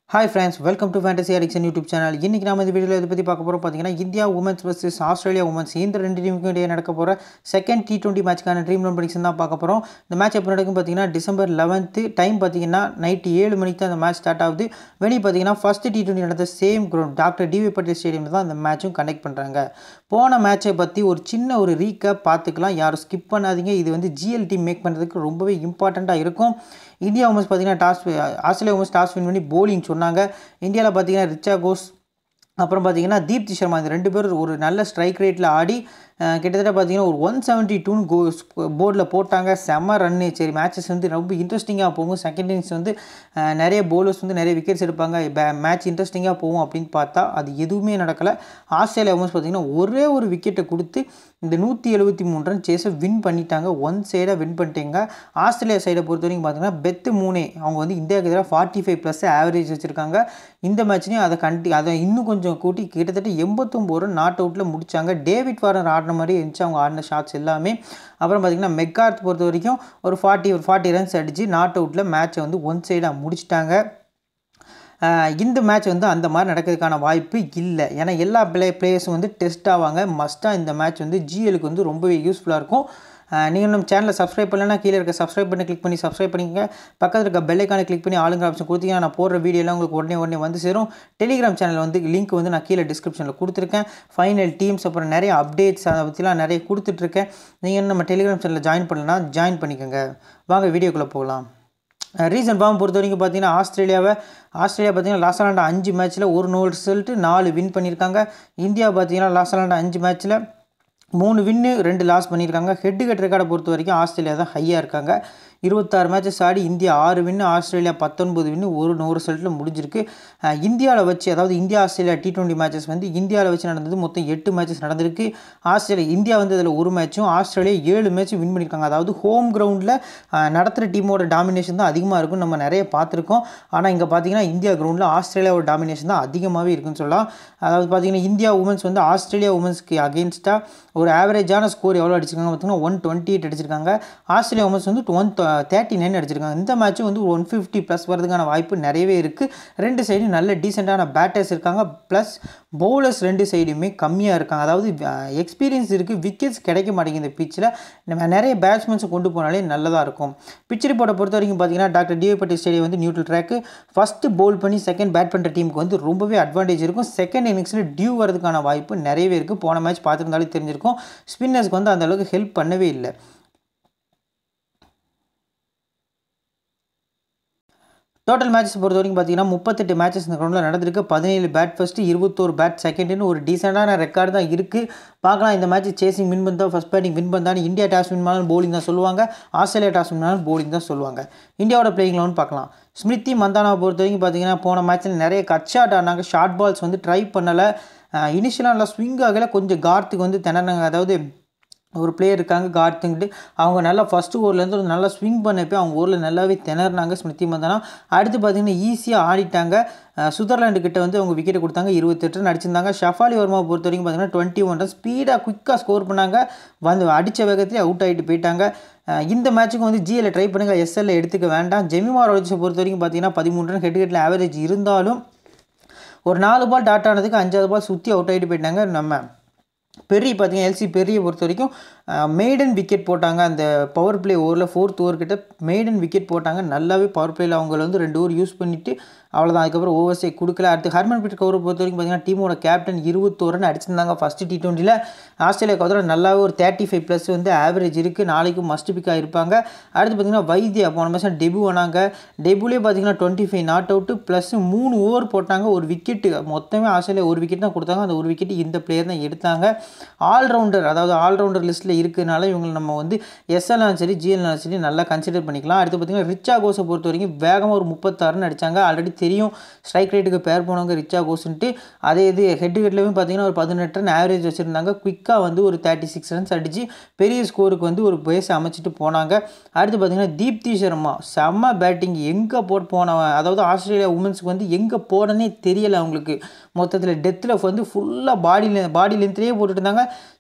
hi friends welcome to fantasy addiction YouTube channel இன்றைக்கி நம்ம இந்த வீடியோவில் இதை பற்றி பார்க்க போகிறோம் பார்த்தீங்கன்னா India women's versus Australia women's இந்த ரெண்டு டீமுக்கும் இடையே நடக்க போகிற செகண்ட் டி டுவெண்ட்டி மேட்ச்க்கான ட்ரீம் ரன் ப்ரிடிக்ஷன் தான் பார்க்க போகிறோம் இந்த மேட்ச் எப்போ நடக்கும் பார்த்தீங்கன்னா டிசம்பர் லெவன்த்து டைம் பார்த்தீங்கன்னா நைட்டு ஏழு மணிக்கு தான் அந்த மேட்ச் ஸ்டார்ட் ஆகுது வெளி பார்த்தீங்கன்னா ஃபஸ்ட்டு டி டுவெண்ட்டி நடந்த same ground doctor DY Patil ஸ்டேடியமில் தான் அந்த மேட்சும் கண்டக்ட் பண்ணுறாங்க போன மேட்சை பற்றி ஒரு சின்ன ஒரு ரீக்கப் பார்த்துக்கலாம் யாரும் ஸ்கிப் பண்ணாதீங்க இது வந்து ஜிஎல் டீம் மேக் பண்ணுறதுக்கு ரொம்பவே இம்பார்ட்டண்ட்டாக இருக்கும் இந்தியா உமன்ஸ் பார்த்தீங்கன்னா toss Australia women's toss win பண்ணி போலிங் சொன்னாங்க இந்தியாவில் பார்த்தீங்கன்னா ரிச்சா கோஸ் அப்புறம் பார்த்தீங்கன்னா தீப்தி சர்மா இந்த ரெண்டு பேரும் ஒரு நல்ல ஸ்ட்ரைக் ரேட்டில் ஆடி அஹ், கிட்டத்தட்ட பார்த்தீங்கன்னா ஒரு ஒன் செவன்ட்டி டூன் கோ போர்டில் போட்டாங்க செம்ம ரன்னு சரி மேட்சஸ் வந்து ரொம்ப இன்ட்ரெஸ்டிங்காக போகும் செகண்ட் இன்னிங்ஸ் வந்து அஹ், நிறைய போலர்ஸ் வந்து நிறைய விக்கெட்ஸ் எடுப்பாங்க மேட்ச் இன்ட்ரெஸ்டிங்காக போகும் அப்படின்னு பார்த்தா அது எதுவுமே நடக்கலை ஆஸ்திரேலியா உமன்ஸ் பார்த்தீங்கன்னா ஒரே ஒரு விக்கெட்டை கொடுத்து இந்த நூற்றி எழுபத்தி மூணு ரன் சேஸை வின் பண்ணிட்டாங்க ஒன் சைடாக வின் பண்ணிட்டாங்க ஆஸ்திரேலியா சைடை பொறுத்த வரைக்கும் பார்த்தீங்கன்னா பெத்து மூணே அவங்க வந்து இந்தியாவுக்கு எதிராக ஃபார்ட்டி ஃபைவ் ப்ளஸ் ஆவரேஜ் வச்சுருக்காங்க இந்த மேட்ச்லேயும் அதை கண்டி அதை இன்னும் கொஞ்சம் கூட்டி கிட்டத்தட்ட எண்பத்தொம்போது ரன் நாட் அவுட்டில் முடிச்சாங்க டேவிட் வாரன் ஆடின மாதிரி இருந்துச்சு அவங்க ஆடின ஷாட்ஸ் எல்லாமே அப்புறம் பார்த்திங்கன்னா மெக்கார்த் பொறுத்த வரைக்கும் ஒரு ஃபார்ட்டி ஒரு ஃபார்ட்டி ரன்ஸ் அடித்து நாட் அவுட்டில் மேட்சை வந்து ஒன் சைடாக முடிச்சிட்டாங்க ஆஹ் இந்த மேட்ச் வந்து அந்த மாதிரி நடக்கிறதுக்கான வாய்ப்பு இல்லை ஏன்னா எல்லா பிளே பிளேயர்ஸும் வந்து டெஸ்ட் ஆவாங்க மஸ்ட்டாக இந்த மேட்ச் வந்து ஜிஎலுக்கு வந்து ரொம்பவே யூஸ்ஃபுல்லாக இருக்கும் நீங்கள் நம்ம சேனலை சப்ஸ்கிரைப் பண்ணலன்னா கீழே இருக்க சப்ஸ்கிரைப் பண்ணி கிளிக் பண்ணி சப்ஸ்கிரைப் பண்ணிக்கங்க பக்கத்தில் இருக்க பெல்லைக்கான கிளிக் பண்ணி ஆளுங்க ஆப்ஷன் கொடுத்தீங்கன்னா நான் போடுற வீடியோலாம் உங்களுக்கு உடனே உடனே வந்து சேரும் டெலிகிராம் சேனல் வந்து லிங்க் வந்து நான் கீழே டிஸ்கிரிப்ஷனில் கொடுத்துருக்கேன் ஃபைனல் டீம்ஸ் அப்புறம் நிறைய அப்டேட்ஸ் அதை பற்றிலாம் நிறைய கொடுத்துட்ருக்கேன் நீங்கள் நம்ம டெலிகிராம் சேனலில் ஜாயின் பண்ணலன்னா ஜாயின் பண்ணிக்கோங்க வாங்க வீடியோக்குள்ளே போகலாம் ரீசன் ஃபார்ம் பொறுத்த வரைக்கும் பார்த்தீங்கன்னா ஆஸ்திரேலியாவை ஆஸ்திரேலியா பார்த்தீங்கன்னா லாஸ்ட் விளாண்ட அஞ்சு மேட்ச்சில் ஒரு நோ ரிசல்ட்டு நாலு வின் பண்ணியிருக்காங்க இந்தியா பார்த்தீங்கன்னா லாஸ்ட் விளாண்ட அஞ்சு மேட்ச்சில் மூணு வின்னு ரெண்டு லாஸ் பண்ணியிருக்காங்க ஹெட்டு கட் ரெக்கார்டை பொறுத்த வரைக்கும் ஆஸ்திரேலியா தான் ஹையாக இருக்காங்க இருபத்தாறு மேட்சஸ் ஆடி இந்தியா ஆறு வின்னு ஆஸ்திரேலியா பத்தொன்பது வின்னு ஒரு நூறு ரிசல்ட்டில் முடிஞ்சிருக்கு இந்தியாவில் வச்சு அதாவது India Australia T twenty matches வந்து இந்தியாவில் வச்சு நடந்தது மொத்தம் எட்டு மேட்சஸ் நடந்திருக்கு ஆஸ்திரேலியா இந்தியா வந்து அதில் ஒரு மேட்சும் ஆஸ்திரேலியா ஏழு மேட்சும் வின் பண்ணியிருக்காங்க அதாவது ஹோம் கிரவுண்டில் நடத்துகிற டீமோட டாமினேஷன் தான் அதிகமாக இருக்கும் நம்ம நிறைய பார்த்துருக்கோம் ஆனால் இங்கே பார்த்தீங்கன்னா இந்தியா கிரவுண்டில் ஆஸ்திரேலியாவோட டாமினேஷன் தான் அதிகமாகவே இருக்குன்னு சொல்லலாம் அதாவது பார்த்தீங்கன்னா இந்தியா உமன்ஸ் வந்து ஆஸ்திரேலியா உமன்ஸ்க்கு அகேன்ஸ்டாக ஒரு ஆவரேஜான ஸ்கோர் எவ்வளோ அடிச்சிருக்காங்க பார்த்தீங்கன்னா ஒன் டுவெண்ட்டி எயிட் அடிச்சிருக்காங்க ஆஸ்திரேலியா உமன்ஸ் வந்து ஒன் தேர்ட்டி நைன் அடிச்சிருக்காங்க இந்த மேட்ச்சும் வந்து ஒன் ஃபிஃப்டி ப்ளஸ் வரதுக்கான வாய்ப்பு நிறையவே இருக்குது ரெண்டு சைடும் நல்ல டீசெண்டான பேட்டர்ஸ் இருக்காங்க ப்ளஸ் பவுலர்ஸ் ரெண்டு சைடுமே கம்மியாக இருக்காங்க அதாவது எக்ஸ்பீரியன்ஸ் இருக்குது விக்கெட்ஸ் கிடைக்க மாட்டேங்குது இந்த பிச்சில் நம்ம நிறைய பேட்ஸ்மேன்ஸை கொண்டு போனாலே நல்லதாக இருக்கும் பிச் ரிப்போர்ட்டை பொறுத்த வரைக்கும் பார்த்தீங்கன்னா டாக்டர் டிஏ பட்டேல் ஸ்டேடியம் வந்து நியூட்ரல் ட்ராக்கு ஃபஸ்ட்டு பவுல் பண்ணி செகண்ட் பேட் பண்ணுற டீமுக்கு வந்து ரொம்பவே அட்வான்டேஜ் இருக்கும் செகண்ட் இன்னிங்ஸில் டியூ வரதுக்கான வாய்ப்பு நிறையவே இருக்குது போன மேட்ச் பார்த்துருந்தாலே தெரிஞ்சிருக்கும் ஸ்பின்னர்ஸ்க்கு வந்து அந்த அளவுக்கு ஹெல்ப் பண்ணவே இல்லை டோட்டல் மேட்சஸ் பொறுத்த வரைக்கும் பார்த்தீங்கன்னா முப்பத்தெட்டு மேட்சஸ் இந்த கிரௌண்டில் நடந்திருக்கு பதினேழு பேட் ஃபஸ்ட்டு இருபத்தோரு பேட் செகண்டுன்னு ஒரு டீசெண்டான ரெக்கார்டு தான் இருக்குது பார்க்கலாம் இந்த மேட்ச் சேசிங் வின் பண்ணா ஃபஸ்ட் பேட்டிங் வின் பண்ணாலும் இந்தியா டாஸ் வின் பண்ணாலும் bowling தான் சொல்லுவாங்க ஆஸ்திரேலியா டாஸ் வின் பண்ணாலும் bowling தான் சொல்லுவாங்க இந்தியாவோட பிளேயிங் லெவன் பார்க்கலாம் ஸ்மிருதி மந்தானாவை பொறுத்த வரைக்கும் பார்த்தீங்கன்னா போன மேட்ச்சில் நிறைய கட் ஷாட் ஆனாங்க ஷார்ட் பால்ஸ் வந்து ட்ரை பண்ணலை இனிஷியலாக நல்லா ஸ்விங் ஆகலை கொஞ்சம் கார்த்துக்கு வந்து திணறாங்க அதாவது ஒரு பிளேயர் இருக்காங்க கார்த்துங்கிட்டு அவங்க நல்லா ஃபஸ்ட்டு ஓவர்லேருந்து ஒரு நல்லா ஸ்விங் பண்ணப்போ அவங்க ஊரில் நல்லாவே திணறினாங்க ஸ்மிருதி மந்தனா அடுத்து பார்த்தீங்கன்னா ஈஸியாக ஆடிட்டாங்க அஹ் சுதர்லாண்டு கிட்ட வந்து அவங்க விக்கெட் கொடுத்தாங்க இருபத்தெட்டு ரன் அடிச்சிருந்தாங்க ஷஃபாலி வர்மாவை பொறுத்த வரைக்கும் பார்த்தீங்கன்னா டுவெண்ட்டி ஒன் ரன் ஸ்பீடாக குயிக்காக ஸ்கோர் பண்ணாங்க வந்து அடித்த வேகத்திலே அவுட் ஆகிட்டு போயிட்டாங்க அஹ் இந்த மேட்ச்சுக்கு வந்து ஜிஎல் ட்ரை பண்ணுங்கள் எஸ்எல்ல எடுத்துக்க வேண்டாம் ஜெமிமா ரோஜஸை பொறுத்த வரைக்கும் பார்த்தீங்கன்னா பதிமூணு ரன் ஹெட் ஹெட்டில் ஆவரேஜ் இருந்தாலும் ஒரு நாலு பால் டாட் ஆனதுக்கு அஞ்சாவது பால் சுற்றி அவுட் ஆகிட்டு போயிட்டாங்க நம்ம பெரிய பார்த்தீங்கன்னா எல்சி பெரிய பொறுத்த வரைக்கும் மெய்டன் விக்கெட் போட்டாங்க அந்த பவர் பிளே ஓவரில் ஃபோர்த் ஓவர் கிட்ட மெய்டன் விக்கெட் போட்டாங்க நல்லாவே பவர் பிளேயில் அவங்கள வந்து ரெண்டு ஓவர் யூஸ் பண்ணிவிட்டு அவ்வளோதான் அதுக்கப்புறம் ஓவர்ஸே கொடுக்கல அடுத்து ஹர்மன் பீட் கவுரை பொறுத்த வரைக்கும் பார்த்தீங்கன்னா டீமோட கேப்டன் இருபத்தோரு ரன் அடிச்சிருந்தாங்க ஃபஸ்ட்டு டி டுவெண்ட்டியில் ஆஸ்திரேலியாவுக்கு வந்து நல்லாவே ஒரு தேர்ட்டி ஃபைவ் ப்ளஸ் வந்து ஆவரேஜ் இருக்குது நாளைக்கும் மஸ்ட் பிக்காக இருப்பாங்க அடுத்து பார்த்தீங்கன்னா வைத்தியா போன மாதம் டெபு ஆனாங்க டெபுலேயே பார்த்தீங்கன்னா twenty five not out plus மூணு ஓவர் போட்டாங்க ஒரு விக்கெட்டு மொத்தமே ஆஸ்திரேலியா ஒரு விக்கெட் தான் கொடுத்தாங்க அந்த ஒரு விக்கெட் இந்த பிளேயர் தான் எடுத்தாங்க ஆல்ரவுண்டர் அதாவது ஆல்ரவுண்டர் லிஸ்ட்டில் இருக்கிறனால இவங்களை நம்ம வந்து எஸ்எல்னாலும் சரி ஜிஎல்னாலும் சரி நல்லா கன்சிடர் பண்ணிக்கலாம் அடுத்து பார்த்தீங்கன்னா ரிச்சா கோஸை பொறுத்த வரைக்கும் வேகமாக ஒரு முப்பத்தாறுன்னு அடித்தாங்க ஆல்ரெடி தெரியும் ஸ்ட்ரைக் ரேட்டுக்கு பேர் போனவங்க ரிச்சா கோஸ்ன்ட்டு அதே இது ஹெட் ஹெட்லேயும் பார்த்தீங்கன்னா ஒரு பதினெட்டு ரன் ஆவரேஜ் வச்சுருந்தாங்க குயிக்காக வந்து ஒரு தேர்ட்டி சிக்ஸ் ரன்ஸ் அடித்து பெரிய ஸ்கோருக்கு வந்து ஒரு பேஸை அமைச்சிட்டு போனாங்க அடுத்து பார்த்தீங்கன்னா தீப்தி சர்மா செம்ம பேட்டிங் எங்கே போட்டு போனவன் அதாவது ஆஸ்திரேலியா உமன்ஸுக்கு வந்து எங்கே போடனே தெரியலை அவங்களுக்கு மொத்தத்தில் டெத்தில் வந்து ஃபுல்லாக பாடி பாடி லென்த்லேயே போட்டுட்டு இருந்தாங்க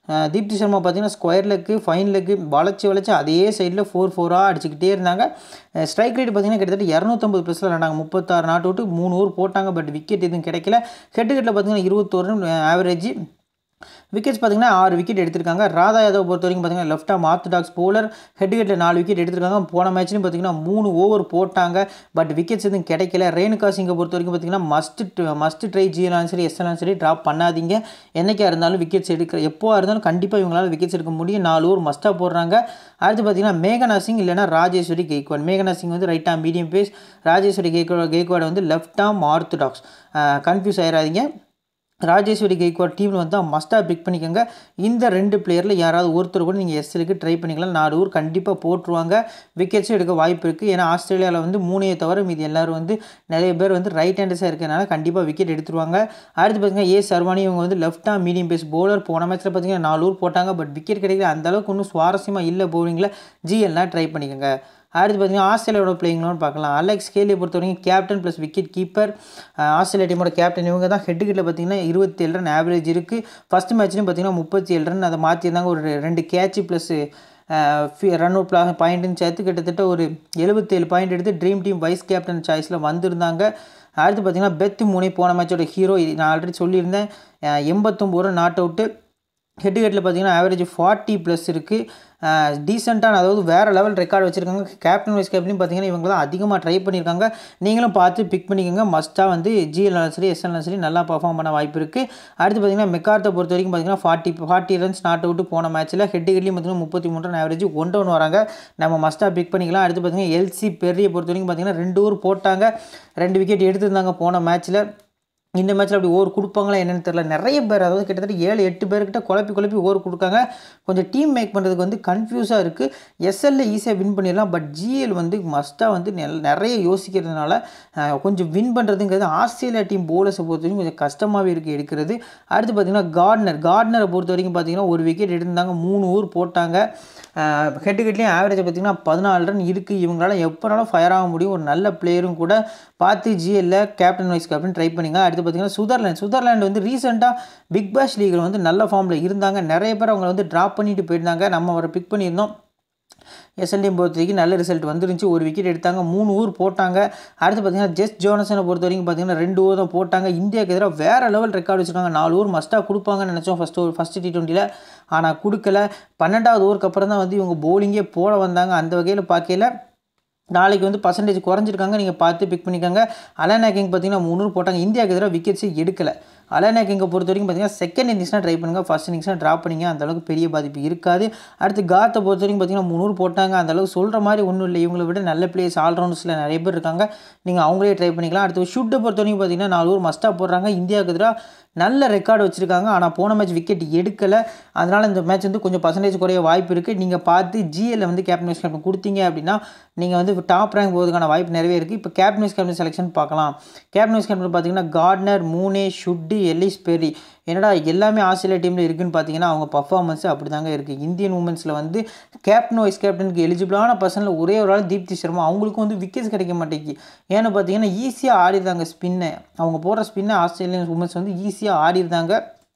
அஹ் தீப்தி சர்மா பார்த்தீங்கன்னா ஸ்கொயர் லெக்கு ஃபைன் லெக்கு வளைச்சி வளைச்சி அதே சைடில் ஃபோர் ஃபோராக அடிச்சுக்கிட்டே இருந்தாங்க ஸ்ட்ரைக் ரேட் பார்த்தீங்கன்னா கிட்டத்தட்ட இரநூத்தம்பது ப்ளஸில் விளாண்டாங்க முப்பத்தாறு நாட்டு விட்டு மூணு ஓவர் போட்டாங்க பட் விக்கெட் எதுவும் கிடைக்கல ஹெட் ஹெட்டில் பார்த்தீங்கன்னா இருபத்தோரு ஆவரேஜ் விக்கெட்ஸ் பார்த்தீங்கன்னா ஆறு விக்கெட் எடுத்திருக்காங்க ராதா யாதவ் பொறுத்த வரைக்கும் பார்த்தீங்கன்னா left arm orthodox bowler head ஹெட்டில் நாலு விக்கெட் எடுத்திருக்காங்க போன மேட்ச்லையும் பார்த்தீங்கன்னா மூணு ஓவர் போட்டாங்க பட் விக்கெட்ஸ் எதுவும் கிடைக்கல ரேணுகா சிங்கை பொறுத்த வரைக்கும் பார்த்தீங்கன்னா மஸ்ட் மஸ்ட் ட்ரை ஜிஎல்லாம் சரி எஸ்எல்லாம் சரி ட்ராப் பண்ணாதீங்க என்னைக்கா இருந்தாலும் விக்கெட்ஸ் எடுக்கிற எப்போவா இருந்தாலும் கண்டிப்பாக இவங்களால விக்கெட்ஸ் எடுக்க முடியும் நாலு ஓவர் மஸ்ட்டாக போடுறாங்க அடுத்து பார்த்தீங்கன்னா மேகனா சிங் இல்லைனா ராஜேஸ்வரி கெய்க்வாட் மேகனா சிங் வந்து right arm medium pace Rajeshwari Gayakwad Gayakwad வந்து லெஃப்ட் ஆம் ஆர்த்தடாக்ஸ் கன்ஃபியூஸ் ஆயிடாதீங்க ராஜேஸ்வரி கெய்க்வாட் டீமில் வந்து மஸ்ட்டாக பிக் பண்ணிக்கோங்க இந்த ரெண்டு பிளேயரில் யாராவது ஒருத்தர் கூட நீங்கள் எஸ்எலுக்கு ட்ரை பண்ணிக்கலாம் நாலு ஊர் கண்டிப்பாக போட்டுருவாங்க விக்கெட்ஸும் எடுக்க வாய்ப்பு இருக்குது ஏன்னா ஆஸ்திரேலியாவில் வந்து மூணையை தவிர மீதி எல்லாரும் வந்து நிறைய பேர் வந்து ரைட் ஹேண்டர்ஸாக இருக்கனால கண்டிப்பாக விக்கெட் எடுத்துருவாங்க அடுத்து பார்த்தீங்கன்னா ஏ சர்வானி இவங்க வந்து லெஃப்ட் ஆம் மீடியம் பேஸ் பவுலர் போன மேட்ச்சில் பார்த்தீங்கன்னா நாலு ஊர் போட்டாங்க பட் விக்கெட் கிடைக்கல அந்த அளவுக்கு ஒன்றும் சுவாரஸ்யமாக இல்லை பவுலிங்கில் ஜிஎல்லாம் ட்ரை பண்ணிக்கோங்க அடுத்து பார்த்தீங்கன்னா ஆஸ்திரேலியாவோட பிளேயிங்னு பார்க்கலாம் அலெக்ஸ் கேலியை பொறுத்த வரைக்கும் captain plus wicket keeper Australia டீமோட கேப்டன் இவங்க தான் ஹெட் கிட்ட பார்த்தீங்கன்னா இருபத்தேழு ரன் ஆவரேஜ் இருக்குது ஃபஸ்ட் மேட்ச்லையும் பார்த்தீங்கன்னா முப்பத்தி ஏழு ரன் அதை மாற்றிருந்தாங்க ஒரு ரெண்டு கேட்ச் ப்ளஸ் ரன் அவுட் பாயிண்ட்டுன்னு சேர்த்து கிட்டத்தட்ட ஒரு எழுபத்தேழு பாயிண்ட் எடுத்து ட்ரீம் டீம் வைஸ் கேப்டன் சாய்ஸில் வந்திருந்தாங்க அடுத்து பார்த்தீங்கன்னா பெத் மூணே போன மேட்சோட ஹீரோ நான் ஆல்ரெடி சொல்லியிருந்தேன் எண்பத்தொம்போது ரன் நாட் அவுட்டு ஹெட் ஹெட்டில் பார்த்தீங்கன்னா ஆவரேஜ் ஃபார்ட்டி ப்ளஸ் இருக்குது டீசெண்டான அதாவது வேறு லெவல் ரெக்கார்டு வச்சுருக்காங்க கேப்டன் வைஸ் கேப்டன் பார்த்தீங்கன்னா இவங்க தான் அதிகமாக ட்ரை பண்ணியிருக்காங்க நீங்களும் பார்த்து பிக் பண்ணிக்கோங்க மஸ்ட்டாக வந்து ஜிஎல் சரி எஸ்எல் சரி நல்லா பர்ஃபார்ம் பண்ண வாய்ப்பு இருக்குது அடுத்து பார்த்தீங்கன்னா மெக்கார்த்தை பொறுத்த வரைக்கும் பார்த்தீங்கன்னா forty forty runs not out போன மேட்ச்சில் ஹெட் ஹெட்லேயும் பார்த்தீங்கன்னா முப்பத்தி மூணு ரன் ஆவரேஜ் ஒன் டவுன் வராங்க நம்ம மஸ்ட்டாக பிக் பண்ணிக்கலாம் அடுத்து பார்த்தீங்கன்னா எல்சி பெரிய பொறுத்த வரைக்கும் பார்த்தீங்கன்னா ரெண்டு ஓவர் போட்டாங்க ரெண்டு விக்கெட் எடுத்திருந்தாங்க போன மேட்ச்சில் இந்த மேட்ச்சில் அப்படி ஓவர் கொடுப்பாங்களா என்னென்னு தெரியல நிறைய பேர் அதாவது கிட்டத்தட்ட ஏழு எட்டு பேர்கிட்ட குழப்பி குழப்பி ஓவர் கொடுக்காங்க கொஞ்சம் டீம் மேக் பண்ணுறதுக்கு வந்து கன்ஃபியூஸாக இருக்குது எஸ்எல்ல ஈஸியாக வின் பண்ணிடலாம் பட் ஜிஎல் வந்து மஸ்ட்டாக வந்து நிறைய யோசிக்கிறதுனால கொஞ்சம் வின் பண்ணுறதுங்கிறது ஆஸ்திரேலியா டீம் போலர்ஸை பொறுத்த வரைக்கும் கொஞ்சம் கஷ்டமாகவே இருக்குது எடுக்கிறது அடுத்து பார்த்திங்கன்னா கார்ட்னர் கார்ட்னரை பொறுத்த வரைக்கும் பார்த்திங்கன்னா ஒரு விக்கெட் எடுத்திருந்தாங்க மூணு ஓவர் போட்டாங்க ஹெட்டு ஹெட்லேயும் ஆவரேஜ் பார்த்திங்கன்னா பதினாலு ரன் இருக்குது இவங்களால எப்போனாலும் ஃபயர் ஆக முடியும் ஒரு நல்ல பிளேயரும் கூட பார்த்து ஜிஎல்ல கேப்டன் வைஸ் கேப்டன் ட்ரை பண்ணிங்க அடுத்து பார்த்திங்கன்னா சுதர்லாண்ட் சுதர்லாண்ட் வந்து ரீசெண்டாக பிக் பாஷ் லீகில் வந்து நல்ல ஃபார்மில் இருந்தாங்க நிறைய பேர் அவங்க வந்து ட்ராப் பண்ணிட்டு போயிருந்தாங்க நம்ம அவரை பிக் பண்ணியிருந்தோம் எஸ்எல்டிஎம் பொறுத்த வரைக்கும் நல்ல ரிசல்ட் வந்துருந்துச்சு ஒரு விக்கெட் எடுத்தாங்க மூணு ஊர் போட்டாங்க அடுத்து பார்த்தீங்கன்னா ஜெஸ் ஜோனசனை பொறுத்த வரைக்கும் பார்த்தீங்கன்னா ரெண்டு ஓவர் தான் போட்டாங்க இந்தியாவுக்கு எதிராக வேறு லெவல் ரெக்கார்டு வச்சுருக்காங்க நாலு ஓவர் மஸ்ட்டாக கொடுப்பாங்கன்னு நினச்சோம் ஃபஸ்ட்டு ஓவர் ஃபஸ்ட்டு டி டுவெண்ட்டியில் ஆனால் கொடுக்கல பன்னெண்டாவது ஓவருக்கு அப்புறம் தான் வந்து இவங்க போலிங்கே போட வந்தாங்க அந்த வகையில் பார்க்கல நாளைக்கு வந்து பர்சன்டேஜ் குறைஞ்சிருக்காங்க நீங்கள் பார்த்து பிக் பண்ணிக்கோங்க அலனா கிங் பார்த்தீங்கன்னா முந்நூறு போட்டாங்க இந்தியாவுக்கு எதிராக விக்கெட்ஸே எடுக்கலை அலனா கிங்கை பொறுத்த வரைக்கும் பார்த்தீங்கன்னா செகண்ட் இன்னிங்ஸ்னால் ட்ரை பண்ணுங்கள் ஃபஸ்ட் இன்னிங்ஸ்னால் ட்ராப் பண்ணிங்க அந்தளவுக்கு பெரிய பாதிப்பு இருக்காது அடுத்து காத்தை பொறுத்த வரைக்கும் பார்த்தீங்கன்னா முந்நூறு போட்டாங்க அந்தளவுக்கு சொல்கிற மாதிரி ஒன்றும் இல்லை இவங்களை விட நல்ல பிளேயர்ஸ் ஆல்ரவுண்டர்ஸில் நிறைய பேர் இருக்காங்க நீங்கள் அவங்களே ட்ரை பண்ணிக்கலாம் அடுத்து ஷூட்டை பொறுத்த வரைக்கும் பார்த்தீங்கன்னா நாலு ஊர் மஸ்ட்டாக போடுறாங்க இந்தியாவுக்கு எதிராக நல்ல ரெக்கார்டு வச்சுருக்காங்க ஆனால் போன மேட்ச் விக்கெட் எடுக்கலை அதனால் இந்த மேட்ச் வந்து கொஞ்சம் பர்சன்டேஜ் குறைய வாய்ப்பு இருக்குது நீங்கள் பார்த்து ஜிஎல்ல வந்து கேப்டன் வைஸ் கேப்டன் கொடுத்தீங்க அப்படின்னா நீங்கள் வந்து டாப் ரேங்க் போகிறதுக்கான வாய்ப்பு நிறையவே இருக்குது இப்போ கேப்டன் வைஸ் கேப்டன் செலெக்ஷன் பார்க்கலாம் கேப்டன் வைஸ் கேப்டன் பார்த்தீங்கன்னா Gardner Mooney Schutt Ellyse Perry என்னடா எல்லாமே ஆஸ்திரேலியா டீமில் இருக்குன்னு பார்த்தீங்கன்னா அவங்க பர்ஃபார்மன்ஸ் அப்படி தாங்க இருக்குது இந்தியன் உமன்ஸில் வந்து கேப்டன் வைஸ் கேப்டனுக்கு எலிஜிபிளான பர்சனில் ஒரே ஒரு ஆள் தீப்தி சர்மா அவங்களுக்கும் வந்து விக்கெட்ஸ் கிடைக்க மாட்டேங்கி ஏன்னு பார்த்தீங்கன்னா ஈஸியாக ஆடிடுறாங்க ஸ்பின்னை அவங்க போடுற ஸ்பின்னை ஆஸ்திரேலியன் உமன்ஸ் வந்து ஈஸியாக ஆடிடுறாங்க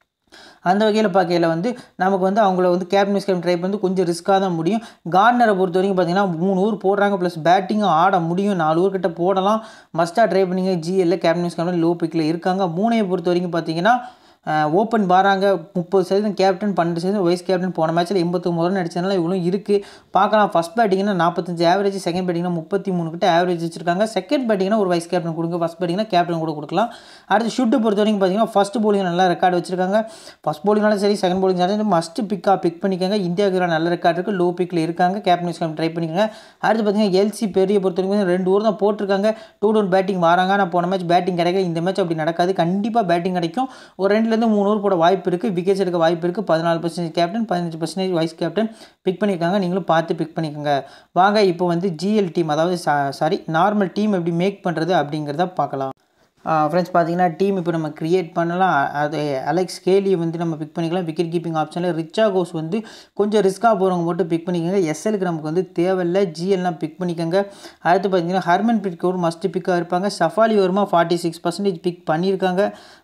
அந்த வகையில் பார்க்கையில் வந்து நமக்கு வந்து அவங்கள வந்து கேப்டன் வைஸ் கேப்டன் ட்ரை பண்ணி கொஞ்சம் ரிஸ்க்காக தான் முடியும் கார்னரை பொறுத்த வரைக்கும் பார்த்தீங்கன்னா மூணு ஊர் போடுறாங்க ப்ளஸ் பேட்டிங்கும் ஆட முடியும் நாலு ஊர் கிட்ட போடலாம் மஸ்ட்டாக ட்ரை பண்ணிங்க ஜிஎல்ல கேப்டன் வைஸ் கேப்டன் லோ பிக்கில் இருக்காங்க மூணையை பொறுத்த வரைக்கும் பார்த்தீங்கன்னா ஓப்பன் பாராங்க முப்பது சதவீதம் கேப்டன் பன்னெண்டு சதவீதம் வைஸ் கேப்டன் போன மேட்ச்சில் எண்பத்தொம்பது ரன் அடிச்சதுனால இவ்வளோ இருக்குது பார்க்கலாம் ஃபஸ்ட் பேட்டிங்னா நாற்பத்தஞ்சு ஆவரேஜ் செகண்ட் பேட்டிங்னா முப்பத்தி மூணு கிட்ட ஆவரேஜ் வச்சிருக்காங்க செகண்ட் பேட்டிங்னா ஒரு வைஸ் கேப்டன் கொடுங்க ஃபஸ்ட் பேட்டிங்னா கேப்டன் கூட கொடுக்கலாம் அடுத்து ஷூட்டை பொறுத்த வரைக்கும் பார்த்தீங்கன்னா ஃபஸ்ட் போலிங் நல்லா ரெக்கார்டு வச்சிருக்காங்க ஃபஸ்ட் போலிங்னாலும் சரி செகண்ட் போலிங் சரி மஸ்ட் பிக்காக பிக் பண்ணிக்கோங்க இந்தியாவுக்கு நல்ல ரெக்கார்டு இருக்குது லோ பிக்கில் இருக்காங்க கேப்டன் வைஸ் கேப்டன் ட்ரை பண்ணிக்கோங்க அடுத்து பார்த்தீங்கன்னா எல்சி பெரிய பொறுத்த வரைக்கும் ரெண்டு ஓவர் தான் போட்டிருக்காங்க டூ டவுன் பேட்டிங் வராங்க நான் போன மேட்ச் பேட்டிங் கிடைக்கல இந்த மேட்ச் அப்படி நடக்காது கண்டிப்பாக பேட்டிங் கிடைக்கும் ஒரு ரெண்டுலேருந்து மூணு ஓவர் போட வாய்ப்பு இருக்குது விக்கெட்ஸ் எடுக்க வாய்ப்பு இருக்குது பதினாலு பர்சன்டேஜ் கேப்டன் பதினஞ்சு பர்சன்டேஜ் வைஸ் கேப்டன் பிக் பண்ணியிருக்காங்க நீங்களும் பார்த்து பிக் பண்ணிக்கோங்க வாங்க இப்போ வந்து ஜிஎல் டீம் அதாவது சாரி நார்மல் டீம் எப்படி மேக் பண்ணுறது அப்படிங்கிறத பார்க்கலாம் ஃப்ரெண்ட்ஸ் பார்த்தீங்கன்னா டீம் இப்போ நம்ம க்ரியேட் பண்ணலாம் அது அலெக்ஸ் கேலியை வந்து நம்ம பிக் பண்ணிக்கலாம் விக்கெட் கீப்பிங் ஆப்ஷனில் ரிச்சா கோஸ் வந்து கொஞ்சம் ரிஸ்க்காக போகிறவங்க மட்டும் பிக் பண்ணிக்கோங்க எஸ்எலுக்கு நமக்கு வந்து தேவையில்லை ஜிஎல்லாம் பிக் பண்ணிக்கோங்க அடுத்து பார்த்தீங்கன்னா ஹர்மன் பிக் ஒரு மஸ்ட் பிக்காக இருப்பாங்க சஃபாலி வருமா ஃபார்ட்டி சிக்ஸ் பர்சன்டேஜ் பிக் பண்ணியிருக்காங்க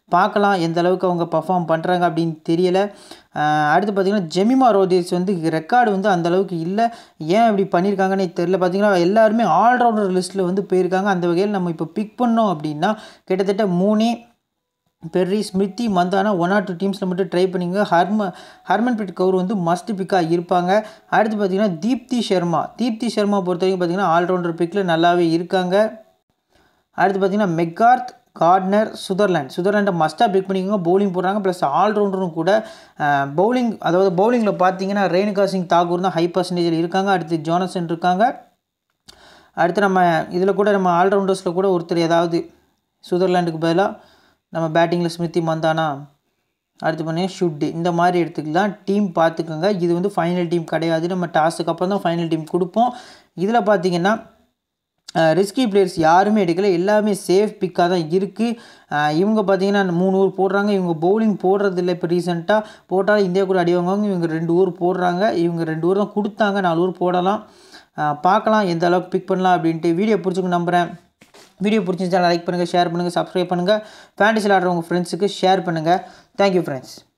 பார்க்கலாம் எந்த அளவுக்கு அவங்க பர்ஃபார்ம் பண்ணுறாங்க அப்படின்னு தெரியலை அடுத்து பார்த்திங்கன்னா ஜெமிமா ரோதேஸ் வந்து ரெக்கார்டு வந்து அந்த அளவுக்கு இல்லை ஏன் இப்படி பண்ணியிருக்காங்கன்னே தெரில பார்த்திங்கன்னா எல்லாருமே ஆல்ரவுண்டர் லிஸ்ட்டில் வந்து போயிருக்காங்க அந்த வகையில் நம்ம இப்போ பிக் பண்ணோம் அப்படின்னா கிட்டத்தட்ட Mooney Perry Smriti Mandhana one or two டீம்ஸில் மட்டும் ட்ரை பண்ணிங்க ஹர்ம ஹர்மன்பிரீத் கவுர் வந்து மஸ்ட் பிக்காக இருப்பாங்க அடுத்து பார்த்திங்கன்னா தீப்தி சர்மா தீப்தி சர்மா பொறுத்த வரைக்கும் பார்த்திங்கன்னா ஆல்ரவுண்டர் பிக்கில் நல்லாவே இருக்காங்க அடுத்து பார்த்திங்கன்னா மெக்கார்த் கார்ட்னர் சுதர்லாண்ட் சுதர்லாண்டை மஸ்ட்டாக பிக் பண்ணிக்கோங்க பவுலிங் போடுறாங்க ப்ளஸ் ஆல்ரவுண்டரும் கூட பவுலிங் அதாவது பவுலிங்கில் பார்த்தீங்கன்னா ரேணுகா சிங் தாகூர் தான் ஹை பர்சன்டேஜில் இருக்காங்க அடுத்து ஜோனசன் இருக்காங்க அடுத்து நம்ம இதில் கூட நம்ம ஆல்ரவுண்டர்ஸில் கூட ஒருத்தர் ஏதாவது சுதர்லாண்டுக்கு பதிலாக நம்ம பேட்டிங்கில் ஸ்மிருதி மந்தானா அடுத்து பார்த்தீங்கன்னா ஷுட்டு இந்த மாதிரி எடுத்துக்கலாம் டீம் பார்த்துக்கோங்க இது வந்து ஃபைனல் டீம் கிடையாது நம்ம டாஸுக்கு அப்புறம் தான் ஃபைனல் டீம் கொடுப்போம் இதில் பார்த்தீங்கன்னா ரிஸ்கி பிளேயர்ஸ் யாருமே எடுக்கல எல்லாமே சேஃப் பிக்காக தான் இருக்குது இவங்க பார்த்தீங்கன்னா மூணு ஊர் போடுறாங்க இவங்க பவுலிங் போடுறதில்ல இப்போ ரீசெண்டாக போட்டால் இந்தியா கூட அடி வாங்குவாங்க இவங்க ரெண்டு ஊர் போடுறாங்க இவங்க ரெண்டு ஊர் தான் கொடுத்தாங்க நாலு ஊர் போடலாம் பார்க்கலாம் எந்த அளவுக்கு பிக் பண்ணலாம் அப்படின்ட்டு வீடியோ பிடிச்சிக்கு நம்புகிறேன் வீடியோ பிடிச்சிருந்தா லைக் பண்ணுங்கள் ஷேர் பண்ணுங்கள் சப்ஸ்கிரைப் பண்ணுங்கள் ஃபேண்டஸில் ஆடுறவங்க ஃப்ரெண்ட்ஸுக்கு ஷேர் பண்ணுங்கள் தேங்க்யூ ஃப்ரெண்ட்ஸ்